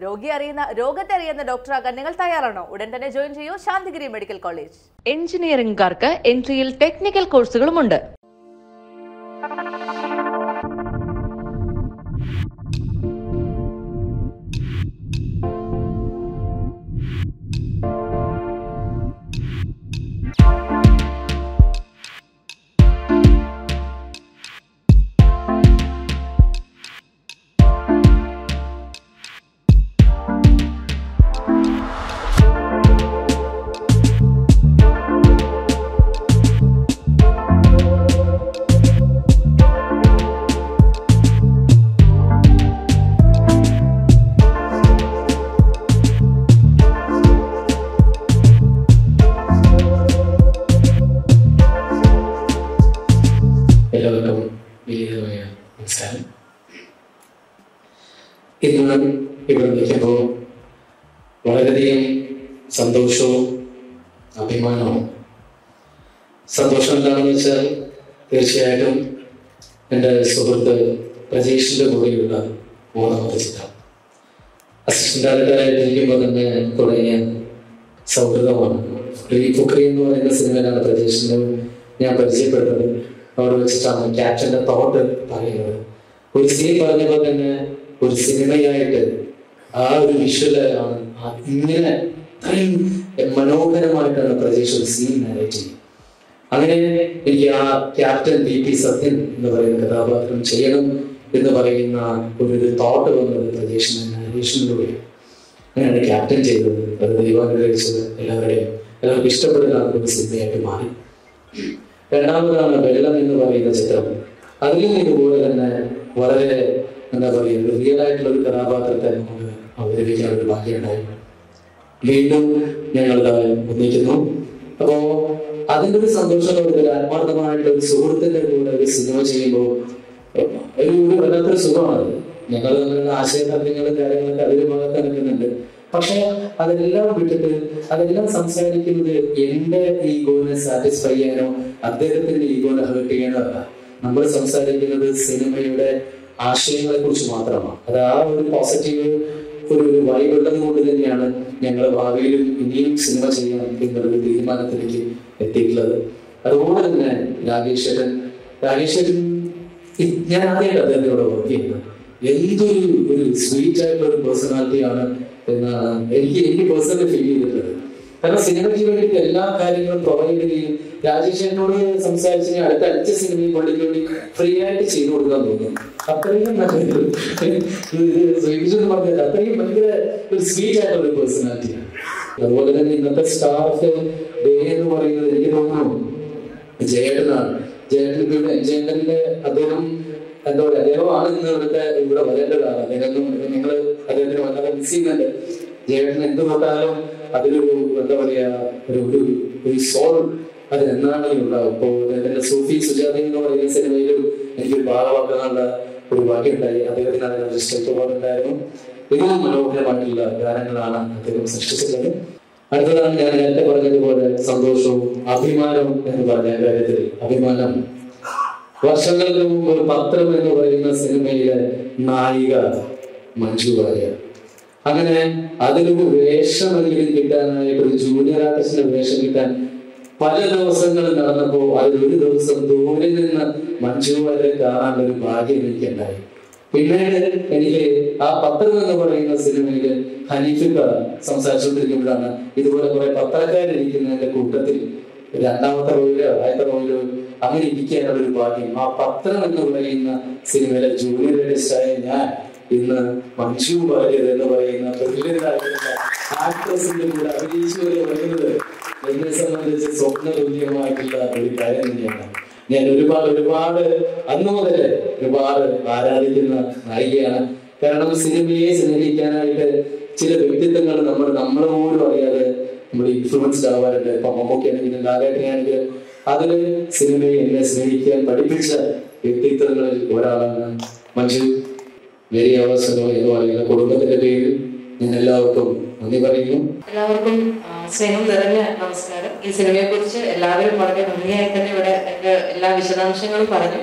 രോഗി അറിയുന്ന രോഗത്തെ അറിയുന്ന ഡോക്ടറാകാൻ നിങ്ങൾ തയ്യാറാണോ ഉടൻ തന്നെ ജോയിൻ ചെയ്യൂ ശാന്തിഗിരി മെഡിക്കൽ കോളേജ് എഞ്ചിനീയറിംഗുകാർക്ക് എൻട്രിയിൽ ടെക്നിക്കൽ കോഴ്സുകളുമുണ്ട് എല്ലാവർക്കും വിനീതമായ നമസ്കാരം ഇന്ന് ഇവിടെ നിൽക്കുമ്പോൾ വളരെയധികം സന്തോഷവും അഭിമാനവും സന്തോഷം എന്താണെന്ന് വെച്ചാൽ തീർച്ചയായിട്ടും എൻ്റെ സുഹൃത്ത് പ്രജീഷിൻ്റെ കൂടെയുള്ള മൂന്നാമത്തെ ചിത്രം അസിസ്റ്റന്റ് ഡയറക്ടറായിട്ട് ഇരിക്കുമ്പോൾ തന്നെ തുടങ്ങിയ സൗഹൃദമാണ് ഈ ഫുക്രി എന്ന് പറയുന്ന സിനിമയിലാണ് പ്രജേഷിനെ ഞാൻ പരിചയപ്പെടുന്നത് അവിടെ വെച്ചിട്ടാണ് ക്യാപ്റ്റന്റെ തോട്ട് പറയുന്നത് ഒരു സീൻ പറഞ്ഞപ്പോൾ തന്നെ ഒരു സിനിമയായിട്ട് ആ ഒരു വിഷ്വലാണ് ആ ഇങ്ങനെ അത്രയും മനോഹരമായിട്ടാണ് പ്രജേഷ് ഒരു സീൻ നാരേറ്റ് ചെയ്യുന്നത് അങ്ങനെ എനിക്ക് ആ ക്യാപ്റ്റൻ പി പി സത്യൻ എന്ന് പറയുന്ന കഥാപാത്രം ചെയ്യണം എന്ന് പറയുന്ന ഒരു തോട്ട് വന്നത് പ്രജേഷിന്റെ നാരേഷനിലൂടെയാണ് അങ്ങനെയാണ് ക്യാപ്റ്റൻ ചെയ്തത് അത് ദൈവാനുഗ്രഹിച്ചത് എല്ലാവരുടെയും എല്ലാവർക്കും ഇഷ്ടപ്പെടുന്ന ഒരു സിനിമയായിട്ട് മാറി രണ്ടാമതാണ് വെള്ളം എന്ന് പറയുന്ന ചിത്രം അതിലും ഇതുപോലെ തന്നെ വളരെ എന്താ പറയുക റിയൽ ആയിട്ടുള്ള ഒരു കഥാപാത്രത്തെ നമുക്ക് അവതരിപ്പിക്കാൻ ഒരു ഭാഗ്യമുണ്ടായി വീണ്ടും ഞങ്ങൾ ഒന്നിക്കുന്നു അപ്പോ അതിന്റെ ഒരു സന്തോഷം ഒരു ആത്മാർത്ഥമായിട്ടുള്ള ഒരു സുഹൃത്തിന്റെ കൂടെ ഒരു സിനിമ ചെയ്യുമ്പോൾ ഒരു ഒരു വല്ലാത്തൊരു സുഖമാണ് ഞങ്ങൾ തമ്മിലുള്ള ആശയതർക്കങ്ങളും കാര്യങ്ങളൊക്കെ അതിൽ ഭാഗത്ത് നിൽക്കുന്നുണ്ട് പക്ഷെ അതെല്ലാം വിട്ടിട്ട് അതെല്ലാം സംസാരിക്കുന്നത് എന്റെ ഈഗോനെ സാറ്റിസ്ഫൈ ചെയ്യാനോ അദ്ദേഹത്തിന്റെ ഈഗോനെ ഹേർട്ട് ചെയ്യാനോ അല്ല നമ്മൾ സംസാരിക്കുന്നത് സിനിമയുടെ ആശയങ്ങളെ കുറിച്ച് മാത്രമാണ് അത് ആ ഒരു പോസിറ്റീവ് ഒരു വൈബ് ഉള്ളത് കൊണ്ട് തന്നെയാണ് ഞങ്ങൾ ഭാവിയിലും ഇനിയും സിനിമ ചെയ്യാൻ എന്നൊരു തീരുമാനത്തിലേക്ക് എത്തിയിട്ടുള്ളത് അതുപോലെ തന്നെ രാജേശ്വരൻ രാജേശ്വരൻ ഇ- ഞാൻ ആദ്യമായിട്ട് അദ്ദേഹത്തിനോട് വർക്ക് ചെയ്യുന്നത് എന്തൊരു ഒരു സ്വീറ്റ് ആയിട്ടുള്ള ഒരു പേഴ്സണാലിറ്റി ആണ് എന്നാണ് എനിക്ക് എനിക്ക് പേഴ്സണലി ഫീൽ ചെയ്തിട്ടുള്ളത് കാരണം സിനിമയ്ക്ക് വേണ്ടിയിട്ട് എല്ലാ കാര്യങ്ങളും പ്രൊവൈഡ് ചെയ്യുകയും രാജേഷേട്ടനോട് സംസാരിച്ച് ഞാൻ അടുത്ത അഞ്ച് സിനിമയും പുള്ളിക്ക് വേണ്ടി ഫ്രീ ആയിട്ട് ചെയ്തു കൊടുക്കാൻ തോന്നുന്നു അത്രയും നല്ലൊരു എന്ന് പറഞ്ഞാൽ അത്രയും ഭയങ്കര ഒരു സ്വീറ്റ് ആയിട്ടുള്ള ഒരു പേഴ്സണാലിറ്റിയാണ് അതുപോലെ തന്നെ ഇന്നത്തെ സ്റ്റാർ ഓഫ് ഡേ എന്ന് പറയുന്നത് എനിക്ക് തോന്നുന്നു ജയേട്ടനാണ് ജയേട്ടൻ ഇവിടെ ജയേട്ടന്റെ അദ്ദേഹം എന്താ പറയുക അദ്ദേഹമാണ് ഇന്ന് ഇവിടുത്തെ ഇവിടെ വരേണ്ട ഒരാൾ അദ്ദേഹം നിങ്ങൾ അദ്ദേഹത്തിന് വല്ലാതെ മിസ് ചെയ്യുന്നുണ്ട് ജയേട്ടൻ എന്ത് തൊട്ടാലും അതിലൊരു എന്താ പറയാ ഒരു ഒരു ഒരു സോൾ അത് എന്നാണെങ്കിലും ഉണ്ടാവും ഇപ്പോ അദ്ദേഹത്തിന്റെ സൂഫി സുജാത എന്ന് പറയുന്ന സിനിമയിലും എനിക്കൊരു ഭാഗമാക്കാനുള്ള ഒരു ഭാഗ്യമുണ്ടായി അദ്ദേഹത്തിന് അതിനൊരു സ്റ്റെപ്പ് ഉണ്ടായിരുന്നു ഇതിലും മനോഹരമായിട്ടുള്ള ഗാനങ്ങളാണ് അദ്ദേഹം സൃഷ്ടിച്ചിട്ടുള്ളത് അടുത്തതാണ് ഞാൻ നേരത്തെ പറഞ്ഞതുപോലെ സന്തോഷവും അഭിമാനവും എന്ന് പറഞ്ഞ കാര്യത്തിൽ അഭിമാനം വർഷങ്ങൾക്ക് മുമ്പ് ഒരു പത്രം എന്ന് പറയുന്ന സിനിമയിലെ നായിക മഞ്ജു വാര്യർ അങ്ങനെ അതിലൊരു വേഷമെങ്കിലും കിട്ടാനായിട്ട് ഒരു ജൂനിയർ ആർട്ടിസ്റ്റിന്റെ വേഷം കിട്ടാൻ പല ദിവസങ്ങൾ നടന്നപ്പോ അതിലൊരു ദിവസം ദൂരെ നിന്ന് മഞ്ജു വാര്യരെ കാണാനുള്ള ഒരു ഭാഗ്യം എനിക്കുണ്ടായി പിന്നീട് എനിക്ക് ആ പത്രം എന്ന് പറയുന്ന സിനിമയില് ഹനീഫിക്ക സംസാരിച്ചുകൊണ്ടിരിക്കുമ്പോഴാണ് ഇതുപോലെ കുറെ പത്രക്കാരിരിക്കുന്നതിന്റെ കൂട്ടത്തിൽ രണ്ടാമത്തെ റോയിലോ ആദ്യത്തെ റോയിലോ അങ്ങനെ ഇരിക്കാനുള്ള ഒരു ഭാഗ്യം ആ പത്രം എന്ന് പറയുന്ന സിനിമയിലെ ജൂനിയർ ആർട്ടിസ്റ്റായ ഞാൻ ഇന്ന് മഞ്ജു വാര്യർ എന്ന് പറയുന്ന പ്രസിഡന്റായിട്ടുള്ള ആക്ട്രസിന്റെ കൂടെ അഭിനയിച്ചു എന്ന് പറയുന്നത് എന്നെ സംബന്ധിച്ച് സ്വപ്ന തുല്യമായിട്ടുള്ള ഒരു കാര്യം തന്നെയാണ് ഞാൻ ഒരുപാട് ഒരുപാട് അന്ന് മുതലേ ഒരുപാട് ആരാധിക്കുന്ന നായികയാണ് കാരണം സിനിമയെ സ്നേഹിക്കാനായിട്ട് ചില വ്യക്തിത്വങ്ങൾ നമ്മൾ നമ്മൾ പോലും അറിയാതെ നമ്മൾ ഇൻഫ്ലുവൻസ്ഡ് ആവാറുണ്ട് ഇപ്പൊ മമ്മൂക്കാണെങ്കിലും ലാലേട്ടനാണെങ്കിലും അതില് സിനിമയെ എന്നെ സ്നേഹിക്കാൻ പഠിപ്പിച്ച വ്യക്തിത്വങ്ങളിൽ ഒരാളാണ് മഞ്ജു വെരി അവസരം എന്ന് പറയുന്ന കുടുംബത്തിന്റെ പേരിൽ ഞാൻ എല്ലാവർക്കും നന്ദി പറയുന്നു എല്ലാവർക്കും ആ, സ്നേഹം നിറഞ്ഞ നമസ്കാരം ഈ സിനിമയെ കുറിച്ച് എല്ലാവരും വളരെ ഭംഗിയായി തന്നെ ഇവിടെ എന്റെ എല്ലാ വിശദാംശങ്ങളും പറഞ്ഞു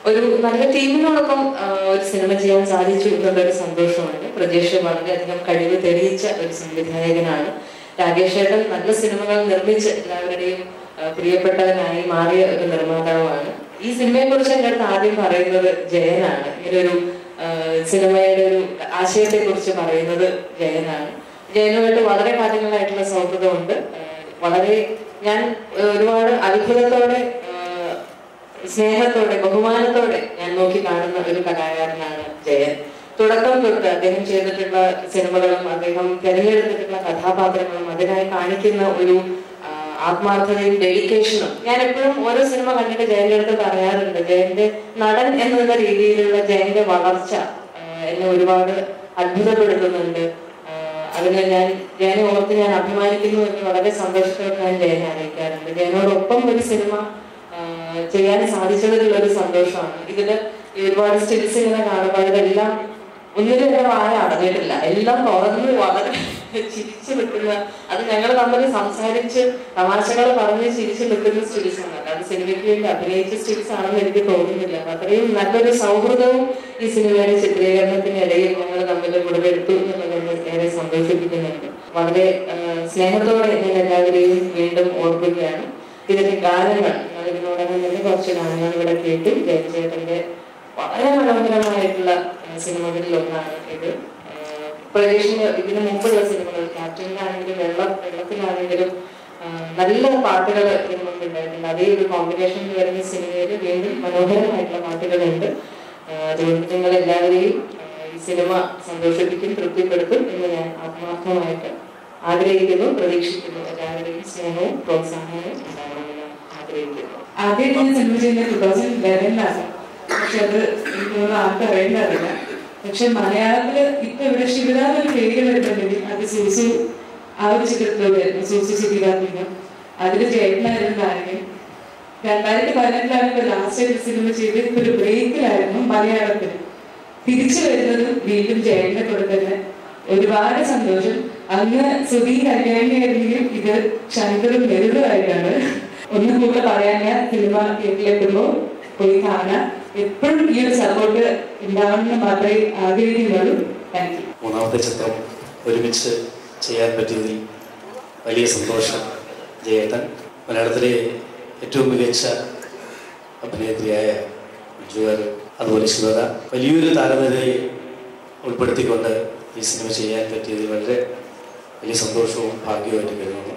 ഒരു നല്ല ടീമിനോടൊപ്പം ആ, ഒരു സിനിമ ചെയ്യാൻ സാധിച്ചു എന്നുള്ള ഒരു സന്തോഷമുണ്ട് പ്രജേഷ് വളരെയധികം കഴിവ് തെളിയിച്ച ഒരു സംവിധായകനാണ് രാകേഷ് ഏട്ടൻ നല്ല സിനിമകൾ നിർമ്മിച്ച് എല്ലാവരുടെയും ആ, പ്രിയപ്പെട്ടവനായി മാറിയ ഒരു നിർമ്മാതാവാണ് ഈ സിനിമയെ കുറിച്ച് എൻ്റെ അടുത്ത് ആദ്യം പറയുന്നത് ജയനാണ് ഇങ്ങനെ ഒരു ആ, സിനിമയുടെ ഒരു ആശയത്തെ കുറിച്ച് പറയുന്നത് ജയനാണ് ജയനുമായിട്ട് വളരെ കാലങ്ങളായിട്ടുള്ള സൗഹൃദമുണ്ട് ആ, വളരെ ഞാൻ ആ, ഒരുപാട് അത്ഭുതത്തോടെ ആ, സ്നേഹത്തോടെ ബഹുമാനത്തോടെ ഞാൻ നോക്കി കാണുന്ന ഒരു കലാകാരനാണ് ജയൻ തുടക്കം തൊട്ട് അദ്ദേഹം ചെയ്തിട്ടുള്ള സിനിമകളും അദ്ദേഹം തിരഞ്ഞെടുത്തിട്ടുള്ള കഥാപാത്രങ്ങളും അതിനായി കാണിക്കുന്ന ഒരു ആ, ആത്മാർത്ഥതയും ഡെഡിക്കേഷനും ഞാൻ എപ്പോഴും ഓരോ സിനിമ കണ്ടിട്ട് ജയന്റെ അടുത്ത് പറയാറുണ്ട് ജയന്റെ നടൻ എന്നുള്ള രീതിയിലുള്ള ജയന്റെ വളർച്ച ആ, എന്നെ ഒരുപാട് അത്ഭുതപ്പെടുത്തുന്നുണ്ട് ആ, അതിന് ഞാൻ ജയനെ ഓർത്ത് ഞാൻ അഭിമാനിക്കുന്നു എന്ന് വളരെ സന്തോഷത്തോടെ ഞാൻ ജയനെ അറിയിക്കാറുണ്ട് ജയനോടൊപ്പം ഒരു സിനിമ ആ, ചെയ്യാൻ സാധിച്ചതിലുള്ള ഒരു സന്തോഷമാണ് ഇതില് ഈ ഒരുപാട് സ്റ്റിൽസ് ഇങ്ങനെ കാണുമ്പോൾ ഇതെല്ലാം ഒന്നിലും എന്റെ വായ അടഞ്ഞിട്ടില്ല എല്ലാം തുറന്ന് വളരെ ചിരിച്ചു നിൽക്കുന്ന അത് ഞങ്ങൾ തമ്മിൽ സംസാരിച്ച് തമാശകൾ പറഞ്ഞ് ചിരിച്ചു നിൽക്കുന്ന സ്റ്റിൽസ് ആണ് അത് സിനിമയ്ക്ക് വേണ്ടി അഭിനയിച്ച സ്റ്റിൽസ് ആണെന്ന് എനിക്ക് തോന്നുന്നില്ല അപ്പൊ അത്രയും നല്ലൊരു സൗഹൃദവും ഈ സിനിമയുടെ ചിത്രീകരണത്തിനിടയിൽ ഞങ്ങൾ തമ്മിൽ മുടവെടുത്തു എന്നുള്ളത് ഏറെ സന്തോഷിപ്പിക്കുന്നുണ്ട് വളരെ ആ, സ്നേഹത്തോടെ ഞാൻ എല്ലാവരെയും വീണ്ടും ഓർക്കുകയാണ് ഇതിന്റെ ഗാനങ്ങൾ ഞാൻ ഇതിനോടകം തന്നെ കുറച്ച് ഗാനങ്ങൾ ഇവിടെ കേട്ടു ജയചേട്ടന്റെ വളരെ മനോഹരമായിട്ടുള്ള ആ, സിനിമകളിൽ ഒന്നാണ് ഇത് ആ, പ്രതീക്ഷിന് ഇതിനു മുമ്പുള്ള സിനിമകൾ ക്യാപ്റ്റനിലാണെങ്കിലും വെള്ളം വെള്ളത്തിലാണെങ്കിലും ആ, നല്ല പാട്ടുകൾ ഇതിനു മുമ്പ് ഉണ്ടായിട്ടുണ്ട് അതേ ഒരു കോമ്പിനേഷനിൽ വരുന്ന സിനിമയിൽ വീണ്ടും മനോഹരമായിട്ടുള്ള പാട്ടുകളുണ്ട് ആ, അതുകൊണ്ട് നിങ്ങൾ എല്ലാവരെയും ആ, ഈ സിനിമ സന്തോഷിപ്പിക്കും തൃപ്തിപ്പെടുത്തും എന്ന് ഞാൻ ആത്മാർത്ഥമായിട്ട് ആഗ്രഹിക്കുന്നു പ്രതീക്ഷിക്കുന്നു എല്ലാവരുടെയും സ്നേഹവും പ്രോത്സാഹനവും ഉണ്ടാകണമെന്ന് ആഗ്രഹിക്കുന്നു ആദ്യം ഞാൻ സിനിമ ചെയ്യുന്ന ടൂ തൗസൻഡ് ലെവനിലാണ് പക്ഷെ അത് എനിക്ക് തോന്നുന്നു ആർക്കും അറിയില്ല പക്ഷെ മലയാളത്തില് ഇപ്പൊ ഇവിടെ ശിവദ എന്നൊരു പേര് വരുന്നുണ്ടെങ്കിൽ അത് സൂസു ആ ഒരു ചിത്രത്തിലൂടെയായിരുന്നു സൂസു സിദ്ധികാത്മികം അതില് ചേട്ടനായിരുന്നു നായകൻ രണ്ടായിരത്തി പതിനെട്ടിലാണ് ഇപ്പൊ ലാസ്റ്റ് ആയിട്ട് സിനിമ ചെയ്ത് ഇപ്പൊ ഒരു ബ്രേക്കിലായിരുന്നു മലയാളത്തിൽ തിരിച്ചു വരുന്നതും വീണ്ടും ചേട്ടനെ കൂടെ തന്നെ ഒരുപാട് സന്തോഷം അന്ന് സുധീ കല്യാണിയായിരുന്നെങ്കിൽ ഇത് ശങ്കറും ലളിതമായിട്ടാണ് ഒന്നും കൂടെ പറയാൻ സിനിമ തിയേറ്ററിലെത്തുമ്പോൾ പോയി കാണാൻ എപ്പോഴും ഈ ഒരു സപ്പോർട്ട് ഉണ്ടാവണമെന്ന് മാത്രമേ ആഗ്രഹിക്കുന്നുള്ളൂ താങ്ക് യു മൂന്നാമത്തെ ചിത്രം ഒരുമിച്ച് ചെയ്യാൻ പറ്റിയതിൽ വലിയ സന്തോഷം ജയേട്ടൻ മലയാളത്തിലെ ഏറ്റവും മികച്ച അഭിനേത്രിയായ ജുവർ അതുപോലെ ശിവത വലിയൊരു താരനിരയെ ഉൾപ്പെടുത്തിക്കൊണ്ട് ഈ സിനിമ ചെയ്യാൻ പറ്റിയതിൽ വളരെ വലിയ സന്തോഷവും ഭാഗ്യവുമായിട്ട് കരുതുന്നു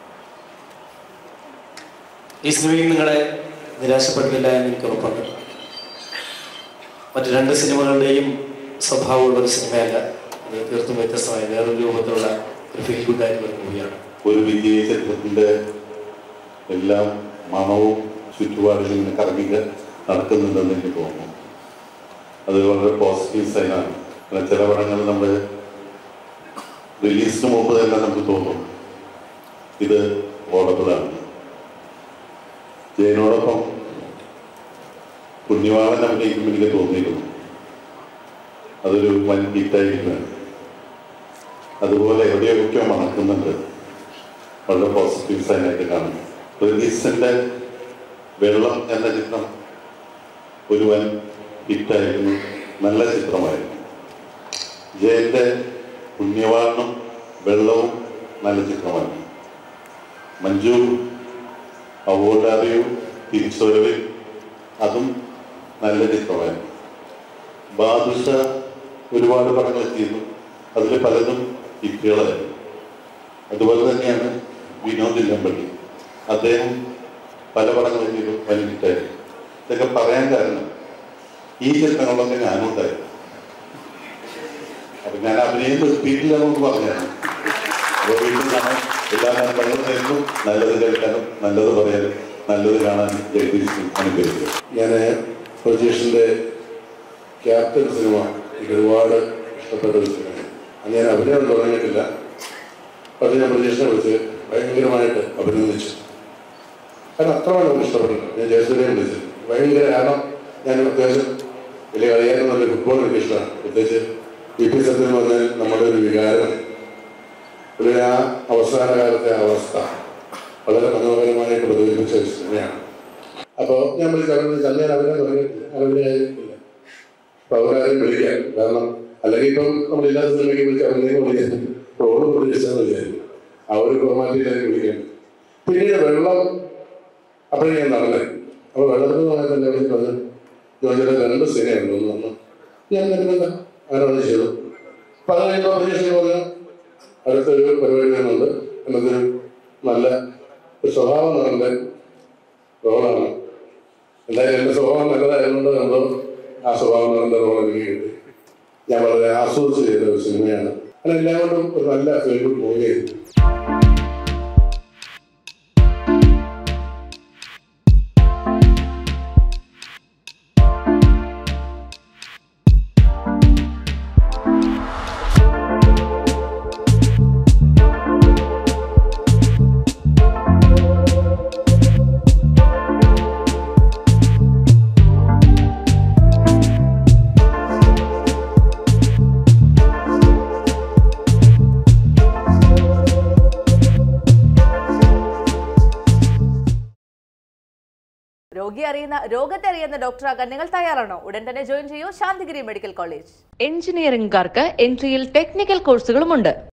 ഈ സിനിമയിൽ നിങ്ങളെ നിരാശപ്പെടുത്തില്ല എന്ന് എനിക്ക് ഉറപ്പുണ്ട് മറ്റു രണ്ട് സിനിമകളുടെയും സ്വഭാവമുള്ള ഒരു സിനിമയല്ല അത് തീർത്തും വ്യത്യസ്തമായ വേറൊരു രൂപത്തിലുള്ള ഒരു ഫീൽ ഗുഡ് ആയിട്ടുള്ള ഒരു മൂവിയാണ് ഒരു വിജയ ചിത്രത്തിന്റെ എല്ലാം മണവും ചുറ്റുപാടിൽ ഇങ്ങനെ കറങ്ങി നടക്കുന്നുണ്ടെന്ന് എനിക്ക് തോന്നുന്നു അത് വളരെ പോസിറ്റീവ് സൈനാണ് പിന്നെ ചില പടങ്ങൾ നമ്മൾ റിലീസിന് മുമ്പ് തന്നെ നമുക്ക് തോന്നും ഇത് ഓടബിളാണ് ജയനോടൊപ്പം പുണ്യവാളൻ അഭിനയിക്കുമ്പോൾ എനിക്ക് തോന്നിയിരുന്നു അതൊരു വൻ ഹിറ്റായിരിക്കുകയാണ് അതുപോലെ എവിടെയൊക്കെ മണക്കുന്നുണ്ട് വളരെ പോസിറ്റീവ് സൈനായിട്ട് കാണുന്നു റിലീസിന്റെ വെള്ളം എന്ന ചിത്രം ഒരു വൻ ഹിറ്റായിരുന്നു നല്ല ചിത്രമായിരുന്നു ജയന്റെ പുണ്യവാണും വെള്ളവും നല്ല ചിത്രമായിരുന്നു മഞ്ജു അവാർഡ് അറിയൂ തിരിച്ചുവരവ് അതും നല്ല ചിത്രമായിരുന്നു ബാദുഷ ഒരുപാട് പടങ്ങൾ ചെയ്തു അതിൽ പലതും ഹിറ്റുകളായിരുന്നു അതുപോലെ തന്നെയാണ് വിനോദ് ഇല്ലമ്പള്ളി അദ്ദേഹം പല പടങ്ങളും ചെയ്തു വലിയ ഹിറ്റായിരുന്നു ഇതൊക്കെ പറയാൻ കാരണം ഈ ചിത്രങ്ങളിലൊക്കെ ഞാനും ഉണ്ടായിരുന്നു അപ്പൊ ഞാൻ അഭിനയം നിർത്തിയിട്ടില്ല എന്ന് പറഞ്ഞാണ് അപ്പൊ വീണ്ടും കാണാൻ എല്ലാ നന്മകളും നേരുന്നു നല്ലത് കേൾക്കാനും നല്ലത് പറയാനും നല്ലത് കാണാനും ജഗദീശ് അനുഗ്രഹിക്കും ഞാൻ പ്രജീഷിന്റെ ക്യാപ്റ്റൻ സിനിമ എനിക്ക് ഒരുപാട് ഇഷ്ടപ്പെട്ട ഒരു സിനിമയാണ് അന്ന് ഞാൻ അഭിനയം തുടങ്ങിയിട്ടില്ല പക്ഷെ ഞാൻ പ്രജീഷിനെ വിളിച്ച് ഭയങ്കരമായിട്ട് അഭിനന്ദിച്ചു കാരണം അത്രമാണ് നമുക്ക് ഇഷ്ടപ്പെട്ടത് ഞാൻ ജയസൂര്യനെ വിളിച്ചു ഭയങ്കര കാരണം ഞാൻ അത്യാവശ്യം വലിയ കളിയായിരുന്ന ഫുട്ബോൾ എനിക്ക് ഇഷ്ടമാണ് പ്രത്യേകിച്ച് പി പി സത്യം എന്ന് പറഞ്ഞാൽ നമ്മുടെ ഒരു വികാരം ഒരു ആ അവസാന കാലത്തെ അവസ്ഥ വളരെ മനോഹരമായിട്ട് പ്രതിഫലിപ്പിച്ച ഒരു സിനിമയാണ് അപ്പോൾ ഞാൻ വിളിച്ചു അവരെ വിളിച്ചു അന്നേരം അവരെ പറഞ്ഞിട്ടില്ല അവരുടെ ആയിട്ടില്ല അപ്പൊ അവരാരും വിളിക്കാൻ കാരണം അല്ലെങ്കിൽ ഇപ്പം നമ്മളില്ലാത്ത സിനിമയ്ക്ക് വിളിച്ച് അവരെ വിളിക്കാൻ റോഡ് വിളിച്ചെന്ന് വിചാരിക്കും ആ ഒരു ഫോർമാലിറ്റിയിലേക്ക് വിളിക്കാൻ പിന്നീട് വെള്ളം അപ്പോഴും ഞാൻ നടന്നേ അപ്പോൾ വെള്ളത്തിന് പോയാൽ തന്നെ വിളിച്ച് പറഞ്ഞു ജോലിയുടെ രണ്ട് സിനിമയുണ്ട് എന്ന് പറഞ്ഞു ഞാൻ വരുന്നില്ല അങ്ങനെ വന്ന് ചെയ്തു അപ്പൊ അത് കഴിഞ്ഞപ്പോൾ പ്രതീക്ഷ പറഞ്ഞു അടുത്തൊരു പരിപാടി വരുന്നുണ്ട് എന്നതൊരു നല്ല ഒരു സ്വഭാവം നിറഞ്ഞ റോളാണ് എന്തായാലും എൻ്റെ സ്വഭാവം നല്ലതായതുകൊണ്ട് എന്തോ ആ സ്വഭാവം നിറഞ്ഞ റോൾ എനിക്ക് കിട്ടി ഞാൻ വളരെ ആസ്വദിച്ച് ചെയ്ത ഒരു സിനിമയാണ് അങ്ങനെ എല്ലാം കൊണ്ടും ഒരു നല്ല ഫീൽ ഗുഡ് മൂവിയായിരുന്നു രോഗി അറിയുന്ന രോഗത്തെ അറിയുന്ന ഡോക്ടറാകാൻ നിങ്ങൾ തയ്യാറാണോ ഉടൻ തന്നെ ജോയിൻ ചെയ്യൂ ശാന്തിഗിരി മെഡിക്കൽ കോളേജ് എഞ്ചിനീയറിംഗുകാർക്ക് എൻട്രിയിൽ ടെക്നിക്കൽ കോഴ്സുകളുമുണ്ട്